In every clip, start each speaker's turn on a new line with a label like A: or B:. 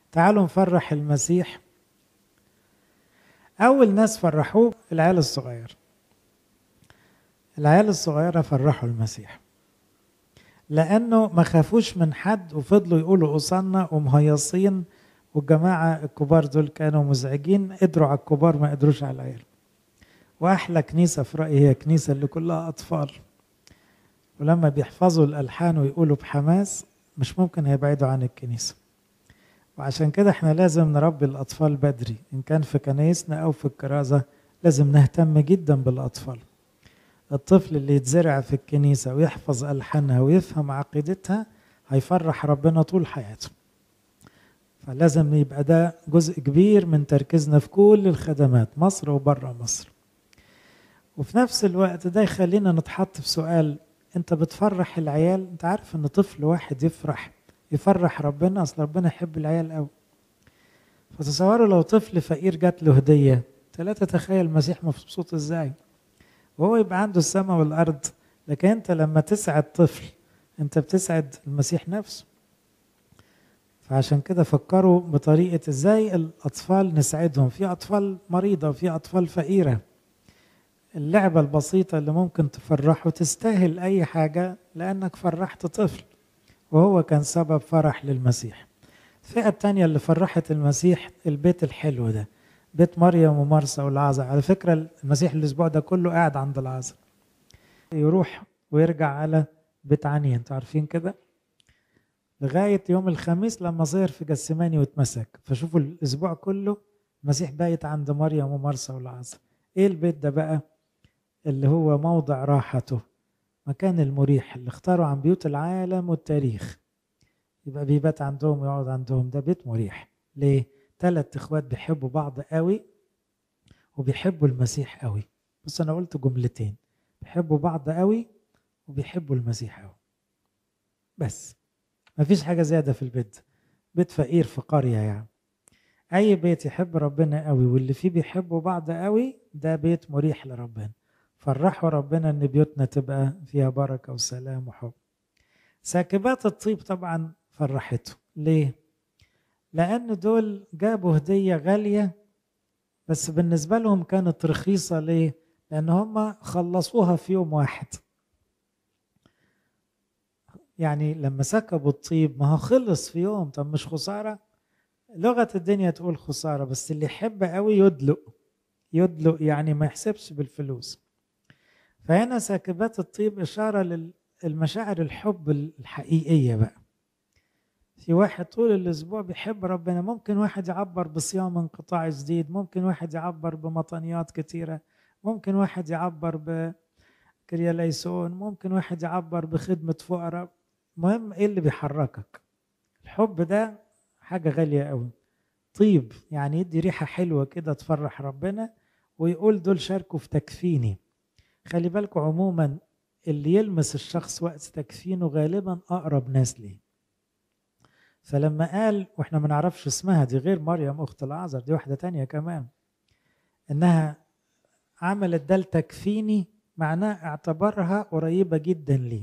A: تعالوا نفرح المسيح أول ناس فرحوه العيال الصغير العيال الصغيرة فرحوا المسيح لأنه ما خافوش من حد وفضلوا يقولوا أصلنا ومهيصين والجماعة الكبار دول كانوا مزعجين قدروا على الكبار ما قدروش على العيال وأحلى كنيسة في رأيي هي كنيسة اللي كلها أطفال ولما بيحفظوا الألحان ويقولوا بحماس مش ممكن هيبعدوا عن الكنيسة وعشان كده احنا لازم نربي الأطفال بدري إن كان في كنايسنا أو في الكرازة لازم نهتم جدا بالأطفال الطفل اللي يتزرع في الكنيسة ويحفظ ألحانها ويفهم عقيدتها هيفرح ربنا طول حياته فلازم يبقى ده جزء كبير من تركيزنا في كل الخدمات مصر وبره مصر وفي نفس الوقت ده يخلينا نتحط في سؤال انت بتفرح العيال انت عارف ان طفل واحد يفرح يفرح ربنا اصل ربنا يحب العيال قوي فتصوروا لو طفل فقير جات له هديه لا تتخيل المسيح مبسوط ازاي وهو يبقى عنده السماء والارض لكن انت لما تسعد طفل انت بتسعد المسيح نفسه فعشان كده فكروا بطريقه ازاي الاطفال نسعدهم في اطفال مريضه وفي اطفال فقيره اللعبة البسيطة اللي ممكن تفرحه تستاهل أي حاجة لأنك فرحت طفل وهو كان سبب فرح للمسيح الفئة التانية اللي فرحت المسيح البيت الحلو ده بيت مريم ومرسى والعازر على فكرة المسيح الأسبوع ده كله قاعد عند العازر يروح ويرجع على بيت عني انتوا عارفين كده لغاية يوم الخميس لما صير في جسماني واتمسك فشوفوا الأسبوع كله المسيح بايت عند مريم ومرسى والعازر ايه البيت ده بقى اللي هو موضع راحته مكان المريح اللي اختاروا عن بيوت العالم والتاريخ يبقى بيبات عندهم ويقعد عندهم ده بيت مريح ليه ثلاث اخوات بيحبوا بعض قوي وبيحبوا المسيح قوي بص انا قلت جملتين بيحبوا بعض قوي وبيحبوا المسيح قوي بس مفيش حاجه زياده في البيت بيت فقير في قريه يعني اي بيت يحب ربنا قوي واللي فيه بيحبوا بعض قوي ده بيت مريح لربنا فرحوا ربنا ان بيوتنا تبقى فيها بركه وسلام وحب ساكبات الطيب طبعا فرحته ليه لان دول جابوا هديه غاليه بس بالنسبه لهم كانت رخيصه ليه لان هم خلصوها في يوم واحد يعني لما سكبوا الطيب ما هو خلص في يوم طب مش خساره لغة الدنيا تقول خسارة بس اللي يحب قوي يدلق يدلق يعني ما يحسبش بالفلوس فهنا ساكبات الطيب إشارة للمشاعر الحب الحقيقية بقى في واحد طول الأسبوع بيحب ربنا ممكن واحد يعبر بصيام انقطاع جديد ممكن واحد يعبر بمطنيات كتيرة ممكن واحد يعبر بكرياليسون ممكن واحد يعبر بخدمة فقراء مهم ايه اللي بيحركك الحب ده حاجة غالية قوي طيب يعني يدي ريحة حلوة كده تفرح ربنا ويقول دول شاركوا في تكفيني خلي بالكم عموما اللي يلمس الشخص وقت تكفينه غالبا أقرب ناس ليه فلما قال واحنا ما نعرفش اسمها دي غير مريم أخت العذر دي واحدة تانية كمان إنها عملت ده لتكفيني معناه اعتبرها قريبة جدا ليه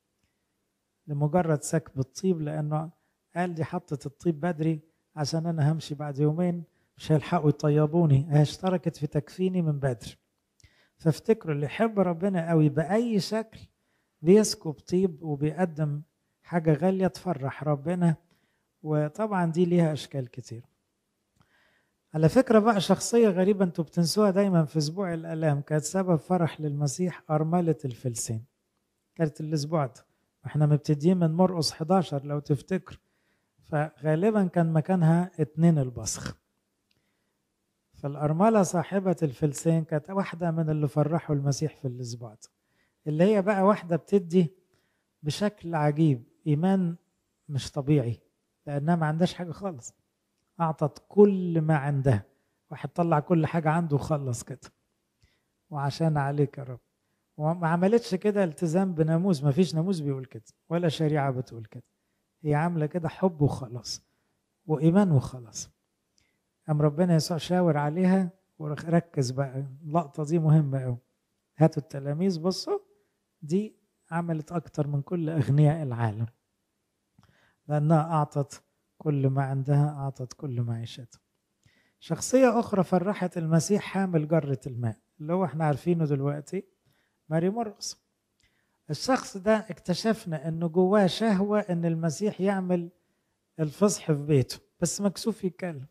A: لمجرد سكب الطيب لأنه قال دي حطت الطيب بدري عشان انا همشي بعد يومين مش هيلحقوا يطيبوني هي اشتركت في تكفيني من بدري فافتكروا اللي يحب ربنا قوي باي شكل بيسكب طيب وبيقدم حاجه غاليه تفرح ربنا وطبعا دي ليها اشكال كتير على فكرة بقى شخصية غريبة انتوا بتنسوها دايما في اسبوع الالام كانت سبب فرح للمسيح ارملة الفلسين كانت الاسبوع ده احنا مبتدئين من مرقص 11 لو تفتكر فغالبا كان مكانها اتنين البصخ فالأرملة صاحبة الفلسين كانت واحدة من اللي فرحوا المسيح في الأسبوع ده اللي هي بقى واحدة بتدي بشكل عجيب إيمان مش طبيعي لأنها ما عندهاش حاجة خالص أعطت كل ما عندها واحد طلع كل حاجة عنده وخلص كده وعشان عليك يا رب وما عملتش كده التزام بناموس ما فيش ناموس بيقول كده ولا شريعة بتقول كده هي عاملة كده حب وخلاص وإيمان وخلاص قام ربنا يسوع شاور عليها وركز بقى اللقطة دي مهمة أوي هاتوا التلاميذ بصوا دي عملت أكتر من كل أغنياء العالم لأنها أعطت كل ما عندها أعطت كل معيشتها شخصية أخرى فرحت المسيح حامل جرة الماء اللي هو احنا عارفينه دلوقتي ماري مرقس الشخص ده اكتشفنا انه جواه شهوة ان المسيح يعمل الفصح في بيته بس مكسوف يتكلم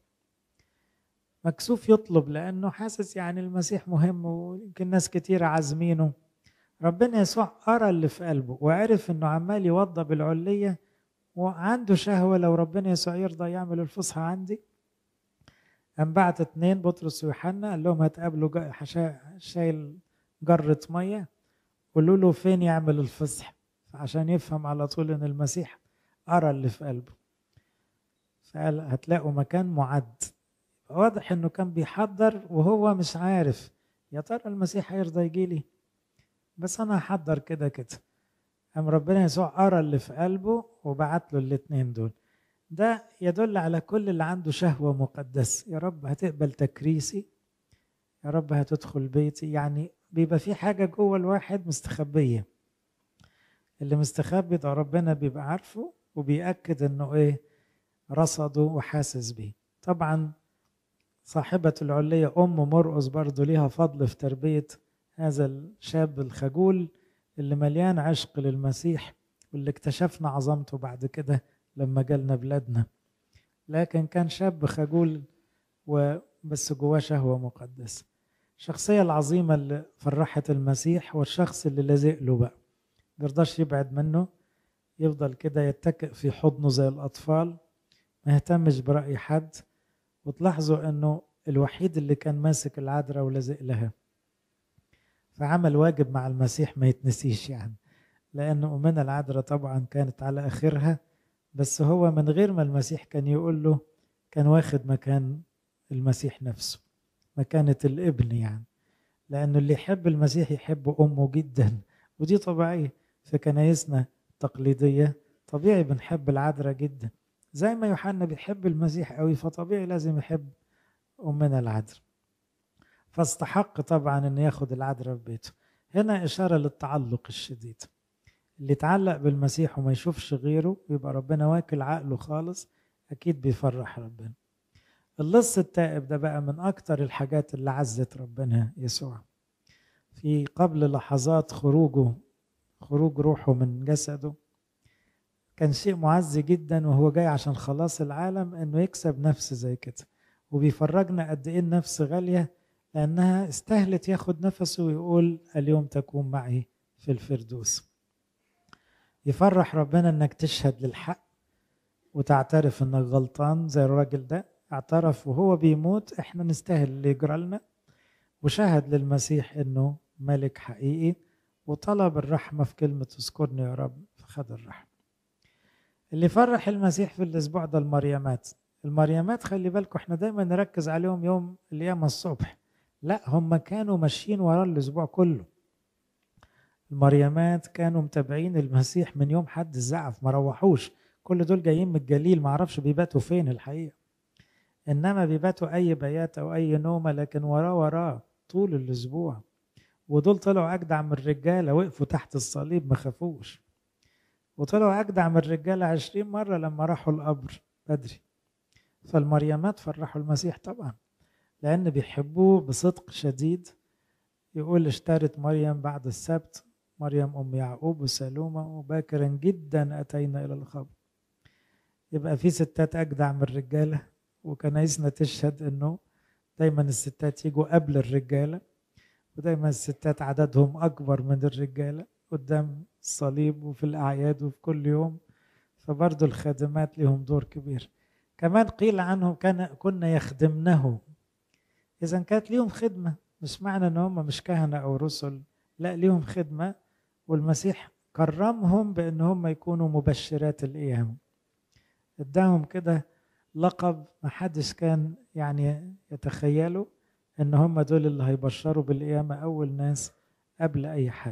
A: مكسوف يطلب لانه حاسس يعني المسيح مهم ويمكن ناس كتير عازمينه ربنا يسوع قرا اللي في قلبه وعرف انه عمال يوضب العليه وعنده شهوه لو ربنا يسوع يرضى يعمل الفصحى عندي قام بعت اتنين بطرس ويوحنا قال لهم هتقابلوا شايل جرة مية قولوا له فين يعمل الفصح عشان يفهم على طول ان المسيح قرا اللي في قلبه فقال هتلاقوا مكان معد واضح انه كان بيحضر وهو مش عارف يا ترى المسيح هيرضى يجي لي بس انا هحضر كده كده قام ربنا يسوع قرا اللي في قلبه وبعت له الاتنين دول ده يدل على كل اللي عنده شهوة مقدسة يا رب هتقبل تكريسي يا رب هتدخل بيتي يعني بيبقى في حاجة جوه الواحد مستخبية اللي مستخبي ده ربنا بيبقى عارفه وبيأكد انه ايه رصده وحاسس بيه طبعا صاحبة العلية أم مرقص برضو ليها فضل في تربية هذا الشاب الخجول اللي مليان عشق للمسيح واللي اكتشفنا عظمته بعد كده لما جالنا بلادنا لكن كان شاب خجول وبس جواه شهوة مقدسة الشخصية العظيمة اللي فرحت المسيح والشخص اللي لازق له بقى بيرضاش يبعد منه يفضل كده يتكئ في حضنه زي الأطفال ما يهتمش برأي حد وتلاحظوا انه الوحيد اللي كان ماسك العذراء ولازق لها فعمل واجب مع المسيح ما يتنسيش يعني لأن أمنا العذراء طبعا كانت على آخرها بس هو من غير ما المسيح كان يقول له كان واخد مكان المسيح نفسه مكانة الابن يعني لأنه اللي يحب المسيح يحب أمه جدا ودي طبيعية في كنايسنا التقليدية طبيعي بنحب العذراء جدا زي ما يوحنا بيحب المسيح قوي فطبيعي لازم يحب أمنا العذراء فاستحق طبعا أن ياخد العذراء في بيته هنا إشارة للتعلق الشديد اللي يتعلق بالمسيح وما يشوفش غيره يبقى ربنا واكل عقله خالص أكيد بيفرح ربنا اللص التائب ده بقى من أكتر الحاجات اللي عزت ربنا يسوع في قبل لحظات خروجه خروج روحه من جسده كان شيء معز جدا وهو جاي عشان خلاص العالم انه يكسب نفس زي كده وبيفرجنا قد ايه النفس غاليه لانها استهلت ياخد نفسه ويقول اليوم تكون معي في الفردوس يفرح ربنا انك تشهد للحق وتعترف انك غلطان زي الراجل ده اعترف وهو بيموت احنا نستاهل اللي يجرى لنا وشهد للمسيح انه ملك حقيقي وطلب الرحمه في كلمه اذكرني يا رب فخد الرحمه اللي فرح المسيح في الاسبوع ده المريمات المريمات خلي بالكم احنا دايما نركز عليهم يوم القيامه الصبح لا هم كانوا ماشيين ورا الاسبوع كله المريمات كانوا متابعين المسيح من يوم حد الزعف ما روحوش كل دول جايين من الجليل ما اعرفش بيباتوا فين الحقيقه انما بيباتوا اي بيات او اي نومه لكن وراه وراه طول الاسبوع ودول طلعوا اجدع من الرجاله وقفوا تحت الصليب ما خافوش وطلعوا أجدع من الرجالة عشرين مرة لما راحوا القبر بدري فالمريمات فرحوا المسيح طبعا لأن بيحبوه بصدق شديد يقول اشترت مريم بعد السبت مريم أم يعقوب وسلومة وباكرا جدا أتينا إلى الخبر يبقى في ستات أجدع من الرجالة وكنايسنا تشهد إنه دايما الستات يجوا قبل الرجالة ودايما الستات عددهم أكبر من الرجالة قدام الصليب وفي الأعياد وفي كل يوم فبرضه الخادمات لهم دور كبير كمان قيل عنهم كان كنا يخدمنه إذا كانت ليهم خدمة مش معنى إن هم مش كهنة أو رسل لا ليهم خدمة والمسيح كرمهم بأن هم يكونوا مبشرات القيامة اداهم كده لقب ما حدش كان يعني يتخيلوا ان هم دول اللي هيبشروا بالقيامة أول ناس قبل أي حد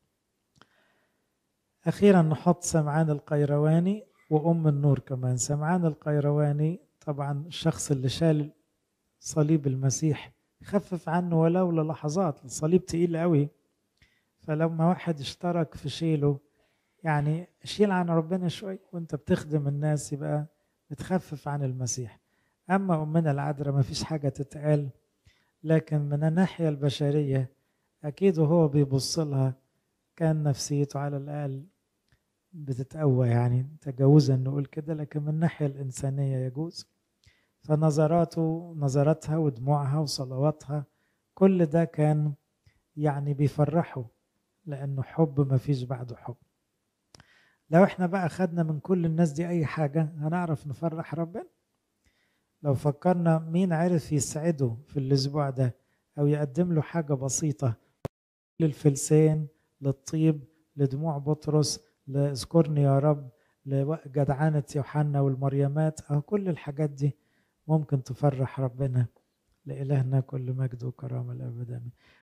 A: أخيرا نحط سمعان القيرواني وأم النور كمان سمعان القيرواني طبعا الشخص اللي شال صليب المسيح خفف عنه ولو للحظات الصليب تقيل قوي فلما واحد اشترك في شيله يعني شيل عن ربنا شوي وانت بتخدم الناس يبقى بتخفف عن المسيح أما أمنا العذراء ما فيش حاجة تتقال لكن من الناحية البشرية أكيد وهو بيبص لها كان نفسيته على الأقل بتتقوى يعني تجاوزا نقول كده لكن من الناحية الإنسانية يجوز فنظراته نظراتها ودموعها وصلواتها كل ده كان يعني بيفرحه لأنه حب ما فيش بعده حب لو احنا بقى خدنا من كل الناس دي أي حاجة هنعرف نفرح ربنا لو فكرنا مين عرف يسعده في الأسبوع ده أو يقدم له حاجة بسيطة للفلسين للطيب لدموع بطرس لاذكرني يا رب لجدعنة يوحنا والمريمات أو كل الحاجات دي ممكن تفرح ربنا لإلهنا كل مجد وكرامة الأبد